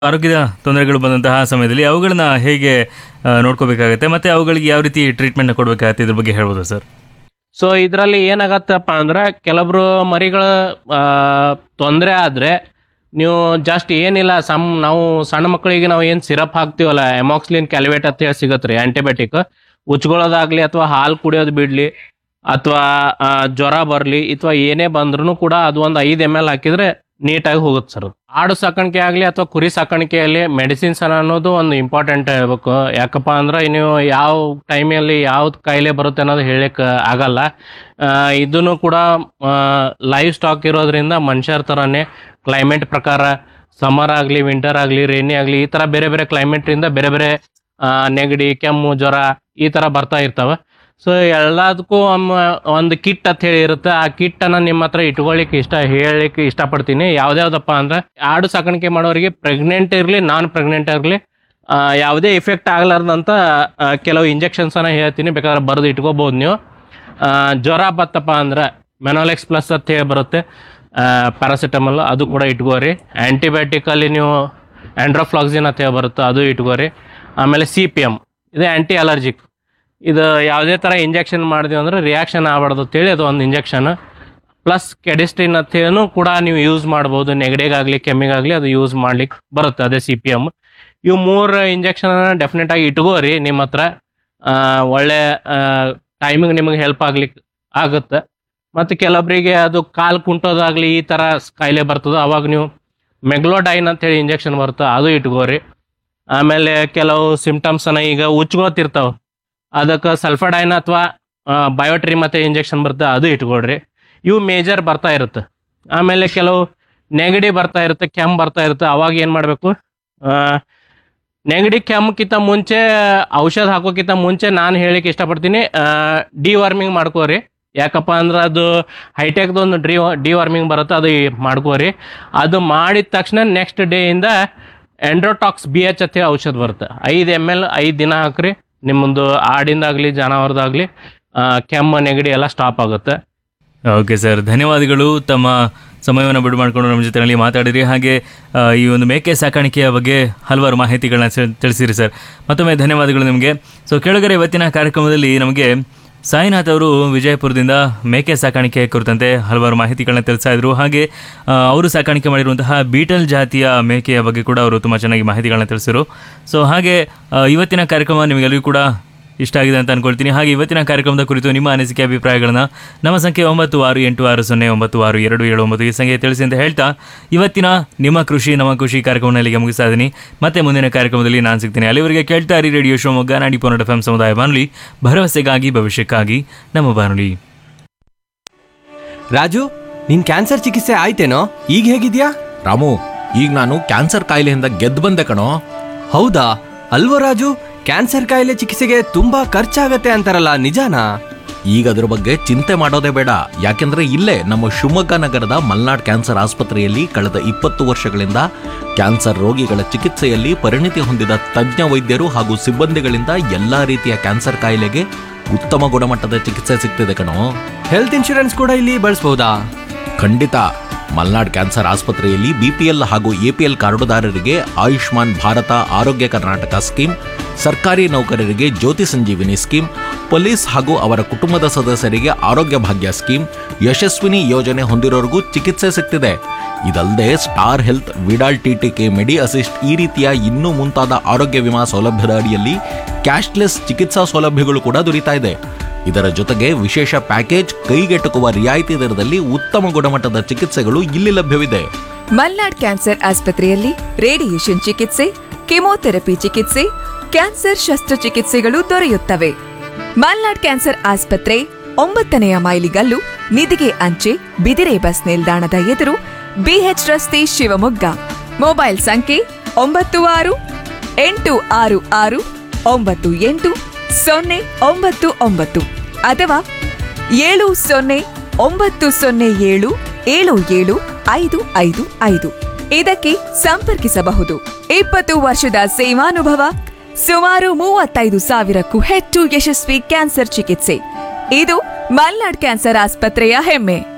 ಆರೋಗ್ಯದ ತೊಂದರೆಗಳು ಬಂದಂತಹ ಸಮಯದಲ್ಲಿ ಅವುಗಳನ್ನ ಹೇಗೆ ಆ, ನೋಡ್ಕೋಬೇಕಾಗತ್ತೆ ಮತ್ತೆ ಅವುಗಳಿಗೆ ಯಾವ ರೀತಿ ಟ್ರೀಟ್ಮೆಂಟ್ ಕೊಡಬೇಕಾಗತ್ತೆ ಇದ್ರ ಬಗ್ಗೆ ಹೇಳ್ಬೋದು ಸರ್ ಸೊ ಇದರಲ್ಲಿ ಏನಾಗತ್ತಪ್ಪ ಅಂದ್ರೆ ಕೆಲವೊಬ್ರು ಮರಿಗಳ ತೊಂದರೆ ಆದರೆ ನೀವು ಜಸ್ಟ್ ಏನಿಲ್ಲ ಸಮ್ ನಾವು ಸಣ್ಣ ಮಕ್ಕಳಿಗೆ ನಾವು ಏನು ಸಿರಪ್ ಹಾಕ್ತೀವಲ್ಲ ಎಮಾಕ್ಸ್ಲಿನ್ ಕ್ಯಾಲ್ವೇಟ್ ಅಂತ ಹೇಳಿ ಸಿಗತ್ತೆ ರೀ ಆಂಟಿಬಯೋಟಿಕ್ ಉಚ್ಕೊಳ್ಳೋದಾಗ್ಲಿ ಅಥವಾ ಹಾಲು ಕುಡಿಯೋದು ಬಿಡ್ಲಿ ಅಥವಾ ಜ್ವರ ಬರಲಿ ಅಥವಾ ಏನೇ ಬಂದ್ರೂ ಕೂಡ ಅದು ಒಂದು ಐದು ಎಮ್ ಎಲ್ ಹಾಕಿದ್ರೆ ನೀಟಾಗಿ ಹೋಗುತ್ತೆ ಸರ್ ಆಡು ಸಾಕಾಣಿಕೆ ಆಗಲಿ ಅಥವಾ ಕುರಿ ಸಾಕಾಣಿಕೆಯಲ್ಲಿ ಮೆಡಿಸಿನ್ಸ್ ಅನ್ನೋದು ಒಂದು ಇಂಪಾರ್ಟೆಂಟ್ ಹೇಳ್ಬೇಕು ಯಾಕಪ್ಪ ಅಂದ್ರೆ ನೀವು ಯಾವ ಟೈಮಲ್ಲಿ ಯಾವ್ದು ಕಾಯಿಲೆ ಬರುತ್ತೆ ಅನ್ನೋದು ಹೇಳಕ್ಕೆ ಆಗಲ್ಲ ಇದನ್ನು ಕೂಡ ಲೈವ್ ಸ್ಟಾಕ್ ಇರೋದ್ರಿಂದ ಮನುಷ್ಯರ ಥರನೇ ಕ್ಲೈಮೇಟ್ ಪ್ರಕಾರ ಸಮ್ಮರ್ ಆಗಲಿ ವಿಂಟರ್ ಆಗಲಿ ರೇನಿ ಆಗಲಿ ಈ ಥರ ಬೇರೆ ಬೇರೆ ಕ್ಲೈಮೇಟಿಂದ ಬೇರೆ ಬೇರೆ ಆ, ನೆಗಡಿ ಕೆಮ್ಮು ಜ್ವರ ಈ ಥರ ಬರ್ತಾ ಇರ್ತವೆ ಸೊ ಎಲ್ಲದಕ್ಕೂ ಒಂದು ಕಿಟ್ ಅಂತ ಹೇಳಿ ಇರುತ್ತೆ ಆ ಕಿಟ್ ಅನ್ನ ನಿಮ್ಮ ಹತ್ರ ಇಟ್ಕೊಳ್ಳಿಕ್ಕೆ ಇಷ್ಟ ಹೇಳಲಿಕ್ಕೆ ಇಷ್ಟಪಡ್ತೀನಿ ಯಾವ್ದ್ಯಾವ್ದಪ್ಪ ಅಂದ್ರೆ ಆಡು ಸಾಕಾಣಿಕೆ ಮಾಡೋರಿಗೆ ಪ್ರೆಗ್ನೆಂಟ್ ಇರಲಿ ನಾನ್ ಪ್ರೆಗ್ನೆಂಟ್ ಇರಲಿ ಯಾವುದೇ ಇಫೆಕ್ಟ್ ಆಗಲಾರ್ದಂತ ಆ, ಕೆಲವು ಇಂಜೆಕ್ಷನ್ಸ್ ಅನ್ನ ಹೇಳ್ತೀನಿ ಬೇಕಾದ್ರೆ ಬರೆದು ಇಟ್ಕೋಬಹುದು ನೀವು ಆ, ಜ್ವರ ಬತ್ತಪ್ಪ ಅಂದ್ರೆ ಮೆನೋಲೆಕ್ಸ್ ಪ್ಲಸ್ ಅಂತ ಹೇಳಿ ಬರುತ್ತೆ ಪ್ಯಾರಾಸಿಟಮಲ್ ಅದು ಕೂಡ ಇಟ್ಕೋರಿ ಆ್ಯಂಟಿಬಯೋಟಿಕಲ್ಲಿ ನೀವು ಆ್ಯಂಡ್ರೋಫ್ಲಾಕ್ಸಿನ್ ಅಂತ ಹೇಳಿ ಬರುತ್ತೆ ಅದು ಇಟ್ಕೋರಿ ಆಮೇಲೆ ಸಿ ಪಿ ಎಮ್ ಇದು ಆ್ಯಂಟಿ ಅಲರ್ಜಿಕ್ ಇದು ಯಾವುದೇ ಥರ ಇಂಜೆಕ್ಷನ್ ಮಾಡಿದ್ವಿ ಅಂದ್ರೆ ರಿಯಾಕ್ಷನ್ ಆಗಬಾರ್ದು ಅಂತೇಳಿ ಅದು ಒಂದು ಇಂಜೆಕ್ಷನ್ ಪ್ಲಸ್ ಕೆಡಿಸ್ಟಿನ್ ಅಂತೇನು ಕೂಡ ನೀವು ಯೂಸ್ ಮಾಡ್ಬೋದು ನೆಗಡಿಗಾಗಲಿ ಕೆಮ್ಮಿಗಾಗಲಿ ಅದು ಯೂಸ್ ಮಾಡ್ಲಿಕ್ಕೆ ಬರುತ್ತೆ ಅದೇ ಸಿ ಪಿ ಎಮ್ ಇವು ಮೂರು ಇಂಜೆಕ್ಷನ್ ಡೆಫಿನೆಟ್ ಆಗಿ ಇಟ್ಕೋರಿ ನಿಮ್ಮ ಹತ್ರ ಆ, ಒಳ್ಳೆ ಟೈಮಿಗೆ ನಿಮಗೆ ಹೆಲ್ಪ್ ಆಗ್ಲಿಕ್ಕೆ ಆಗುತ್ತೆ ಮತ್ತು ಕೆಲವೊಬ್ಬರಿಗೆ ಅದು ಕಾಲು ಕುಂಟೋದಾಗ್ಲಿ ಈ ಥರ ಕಾಯಿಲೆ ಬರ್ತದೆ ಅವಾಗ ನೀವು ಮೆಗ್ಲೋಡೈನ್ ಅಂತೇಳಿ ಇಂಜೆಕ್ಷನ್ ಬರುತ್ತೆ ಅದು ಇಟ್ಕೋರಿ ಆಮೇಲೆ ಕೆಲವು ಸಿಂಪ್ಟಮ್ಸನ್ನ ಈಗ ಉಚ್ಕೋತಿರ್ತಾವೆ ಅದಕ್ಕೆ ಸಲ್ಫಡೈನ್ ಅಥವಾ ಬಯೋಟ್ರಿ ಮತ್ತೆ ಇಂಜೆಕ್ಷನ್ ಬರುತ್ತೆ ಅದು ಇಟ್ಕೊಳ್ರಿ ಇವು ಮೇಜರ್ ಬರ್ತಾ ಇರುತ್ತೆ ಆಮೇಲೆ ಕೆಲವು ನೆಗಡಿ ಬರ್ತಾ ಇರುತ್ತೆ ಕೆಮ್ಮು ಬರ್ತಾ ಇರುತ್ತೆ ಅವಾಗ ಏನು ಮಾಡಬೇಕು ನೆಗಡಿ ಕೆಮ್ಮಕ್ಕಿಂತ ಮುಂಚೆ ಔಷಧ ಹಾಕೋಕ್ಕಿಂತ ಮುಂಚೆ ನಾನು ಹೇಳಿಕ್ಕೆ ಇಷ್ಟಪಡ್ತೀನಿ ಡಿವಾರ್ಮಿಂಗ್ ಮಾಡ್ಕೋರಿ ಯಾಕಪ್ಪ ಅಂದ್ರೆ ಅದು ಹೈಟೆಕ್ದು ಒಂದು ಡಿ ಡಿವಾರ್ಮಿಂಗ್ ಬರುತ್ತೆ ಅದು ಮಾಡ್ಕೋರಿ ಅದು ಮಾಡಿದ ತಕ್ಷಣ ನೆಕ್ಸ್ಟ್ ಡೇಯಿಂದ ಎಂಡ್ರೋಟಾಕ್ಸ್ ಬಿ ಎಚ್ ಅಂತ ಔಷಧ ಬರುತ್ತೆ ಐದು ಎಮ್ ಎಲ್ ಐದು ದಿನ ಹಾಕ್ರಿ ನಿಮ್ಮೊಂದು ಆಡಿಂದಾಗಲಿ ಜಾನವಾರದಾಗಲಿ ಕೆಮ್ಮು ನೆಗಡಿ ಎಲ್ಲ ಸ್ಟಾಪ್ ಆಗುತ್ತೆ ಓಕೆ ಸರ್ ಧನ್ಯವಾದಗಳು ತಮ್ಮ ಸಮಯವನ್ನು ಬಿಡು ಮಾಡಿಕೊಂಡು ನಮ್ಮ ಜೊತೆಯಲ್ಲಿ ಮಾತಾಡಿರಿ ಹಾಗೆ ಆ, ಈ ಒಂದು ಮೇಕೆ ಸಾಕಾಣಿಕೆಯ ಬಗ್ಗೆ ಹಲವಾರು ಮಾಹಿತಿಗಳನ್ನ ಸೆ- ತಿಳಿಸಿರಿ ಸರ್ ಮತ್ತೊಮ್ಮೆ ಧನ್ಯವಾದಗಳು ನಿಮಗೆ ಸೊ ಕೆಳಗರೆ ಇವತ್ತಿನ ಕಾರ್ಯಕ್ರಮದಲ್ಲಿ ನಮಗೆ ಸಾಯಿನಾಥ್ ಅವರು ವಿಜಯಪುರದಿಂದ ಮೇಕೆ ಸಾಕಾಣಿಕೆ ಕುರಿತಂತೆ ಹಲವಾರು ಮಾಹಿತಿಗಳನ್ನ ತಿಳಿಸ್ತಾ ಇದ್ರು ಹಾಗೆ ಆ, ಅವರು ಸಾಕಾಣಿಕೆ ಮಾಡಿರುವಂತಹ ಬೀಟಲ್ ಜಾತಿಯ ಮೇಕೆಯ ಬಗ್ಗೆ ಕೂಡ ಅವರು ತುಂಬ ಚೆನ್ನಾಗಿ ಮಾಹಿತಿಗಳನ್ನ ತಿಳಿಸಿರು ಸೊ ಹಾಗೆ ಆ, ಇವತ್ತಿನ ಕಾರ್ಯಕ್ರಮ ನಿಮಗೆಲ್ಲರಿಗೂ ಕೂಡ ಇಷ್ಟ ಆಗಿದೆ ಅಂತ ಅನ್ಕೊಳ್ತೀನಿ ಹಾಗೆ ಇವತ್ತಿನ ಕಾರ್ಯಕ್ರಮದ ಕುರಿತು ನಿಮ್ಮ ಅನಿಸಿಕೆ ಅಭಿಪ್ರಾಯಗಳನ್ನ ನಮ್ಮ ಸಂಖ್ಯೆ ಒಂಬತ್ತು ಆರು ಎಂಟು ಆರು ಸೊನ್ನೆ ಒಂಬತ್ತು ಆರು ಎರಡು ಏಳು ಒಂಬತ್ತು ಈ ಸಂಖ್ಯೆ ತಿಳಿಸಿ ಅಂತ ಹೇಳ್ತಾ ಇವತ್ತಿನ ನಿಮ್ಮ ಕೃಷಿ ನಮ್ಮ ಕೃಷಿ ಕಾರ್ಯಕ್ರಮನ ಇಲ್ಲಿಗೆ ಮುಗಿಸ್ತಾ ಇದ್ದೀನಿ ಮತ್ತೆ ಮುಂದಿನ ಕಾರ್ಯಕ್ರಮದಲ್ಲಿ ನಾನು ಸಿಗ್ತೀನಿ ಅಲ್ಲಿವರೆಗೆ ಕೇಳ್ತಾ ಇರಿ ರೇಡಿಯೋ ಶಿವಮೊಗ್ಗ ನಾಡಿ ಪೋನಟ್ ಎಫ್ ಸಮುದಾಯ ಬಾನುಲಿ ಭರವಸೆಗಾಗಿ ಭವಿಷ್ಯಕ್ಕಾಗಿ ನಮ್ಮ ಬಾನುಲಿ ರಾಜು ನಿನ್ ಕ್ಯಾನ್ಸರ್ ಚಿಕಿತ್ಸೆ ಆಯ್ತೇನೋ ಈಗ ಹೇಗಿದ್ಯಾ ರಾಮು ಈಗ ನಾನು ಕ್ಯಾನ್ಸರ್ ಕಾಯಿಲೆಯಿಂದ ಗೆದ್ದು ಬಂದೆ ಕಣೋ ಹೌದಾ ಅಲ್ವೋ ರಾಜು ಕ್ಯಾನ್ಸರ್ ಕಾಯಿಲೆ ಚಿಕಿತ್ಸೆಗೆ ತುಂಬಾ ಖರ್ಚಾಗತ್ತೆ ಅಂತಾರಲ್ಲ ನಿಜಾನಾ ಈಗ ಅದ್ರ ಬಗ್ಗೆ ಚಿಂತೆ ಮಾಡೋದೇ ಬೇಡ ಯಾಕೆಂದ್ರೆ ಇಲ್ಲೇ ನಮ್ಮ ಶಿವಮೊಗ್ಗ ನಗರದ ಮಲ್ನಾಡ್ ಕ್ಯಾನ್ಸರ್ ಆಸ್ಪತ್ರೆಯಲ್ಲಿ ಕಳೆದ ಇಪ್ಪತ್ತು ವರ್ಷಗಳಿಂದ ಕ್ಯಾನ್ಸರ್ ರೋಗಿಗಳ ಚಿಕಿತ್ಸೆಯಲ್ಲಿ ಪರಿಣಿತಿ ಹೊಂದಿದ ತಜ್ಞ ವೈದ್ಯರು ಹಾಗೂ ಸಿಬ್ಬಂದಿಗಳಿಂದ ಎಲ್ಲಾ ರೀತಿಯ ಕ್ಯಾನ್ಸರ್ ಕಾಯಿಲೆಗೆ ಉತ್ತಮ ಗುಣಮಟ್ಟದ ಚಿಕಿತ್ಸೆ ಸಿಗ್ತಿದೆ ಕಣೋ ಹೆಲ್ತ್ ಇನ್ಶೂರೆನ್ಸ್ ಕೂಡ ಇಲ್ಲಿ ಬಳಸ್ಬೋದಾ ಖಂಡಿತ ಮಲ್ನಾಡ್ ಕ್ಯಾನ್ಸರ್ ಆಸ್ಪತ್ರೆಯಲ್ಲಿ ಬಿಪಿಎಲ್ ಹಾಗೂ ಎಪಿಎಲ್ ಕಾರ್ಡುದಾರರಿಗೆ ಆಯುಷ್ಮಾನ್ ಭಾರತ ಆರೋಗ್ಯ ಕರ್ನಾಟಕ ಸ್ಕೀಮ್ ಸರ್ಕಾರಿ ನೌಕರರಿಗೆ ಜ್ಯೋತಿ ಸಂಜೀವಿನಿ ಸ್ಕೀಮ್ ಪೊಲೀಸ್ ಹಾಗೂ ಅವರ ಕುಟುಂಬದ ಸದಸ್ಯರಿಗೆ ಆರೋಗ್ಯ ಭಾಗ್ಯ ಸ್ಕೀಮ್ ಯಶಸ್ವಿನಿ ಯೋಜನೆ ಹೊಂದಿರೋರಿಗೂ ಚಿಕಿತ್ಸೆ ಸಿಗ್ತಿದೆ ಇದಲ್ಲದೆ Star Health Vidal TTK Medi Assist ಈ ರೀತಿಯ ಇನ್ನೂ ಮುಂತಾದ ಆರೋಗ್ಯ ವಿಮಾ ಸೌಲಭ್ಯದ ಅಡಿಯಲ್ಲಿ ಕ್ಯಾಶ್ಲೆಸ್ ಚಿಕಿತ್ಸಾ ಸೌಲಭ್ಯಗಳು ಕೂಡ ದೊರೀತಾ ಇದೆ ಇದರ ಜೊತೆಗೆ ವಿಶೇಷ ಪ್ಯಾಕೇಜ್ ಕೈಗೆಟುಕುವ ರಿಯಾಯಿತಿ ದರದಲ್ಲಿ ಉತ್ತಮ ಗುಣಮಟ್ಟದ ಚಿಕಿತ್ಸೆಗಳು ಇಲ್ಲಿ ಲಭ್ಯವಿದೆ ಮಲ್ನಾಡ್ ಕ್ಯಾನ್ಸರ್ ಆಸ್ಪತ್ರೆಯಲ್ಲಿ ರೇಡಿಯೇಷನ್ ಚಿಕಿತ್ಸೆ ಕೆಮೊಥೆರಪಿ ಚಿಕಿತ್ಸೆ ಕ್ಯಾನ್ಸರ್ ಶಸ್ತ್ರಚಿಕಿತ್ಸೆಗಳು ದೊರೆಯುತ್ತವೆ ಮಲ್ನಾಡ್ ಕ್ಯಾನ್ಸರ್ ಆಸ್ಪತ್ರೆ ಒಂಬತ್ತನೆಯ ಮೈಲಿಗಲ್ಲು ನಿಧಿಗೆ ಅಂಚೆ ಬಿದಿರೆ ಬಸ್ ನಿಲ್ದಾಣದ ಎದುರು ಬಿಎಚ್ ರಸ್ತೆ ಶಿವಮೊಗ್ಗ ಮೊಬೈಲ್ ಸಂಖ್ಯೆ ಒಂಬತ್ತು ಆರು ಎಂಟು ಆರು ಆರು ಒಂಬತ್ತು ಎಂಟು ಸೊನ್ನೆ ಒಂಬತ್ತು ಒಂಬತ್ತು ಅಥವಾ ಏಳು ಸೊನ್ನೆ ಒಂಬತ್ತು ಸೊನ್ನೆ ಏಳು ಏಳು ಏಳು ಐದು ಐದು ಐದು ಇದಕ್ಕೆ ಸಂಪರ್ಕಿಸಬಹುದು ಇಪ್ಪತ್ತು ವರ್ಷದ ಸೇವಾನುಭವ ಸುಮಾರು ಮೂವತ್ತೈದು ಸಾವಿರಕ್ಕೂ ಹೆಚ್ಚು ಯಶಸ್ವಿ ಕ್ಯಾನ್ಸರ್ ಚಿಕಿತ್ಸೆ ಇದು ಮಲ್ನಾಡ್ ಕ್ಯಾನ್ಸರ್ ಆಸ್ಪತ್ರೆಯ ಹೆಮ್ಮೆ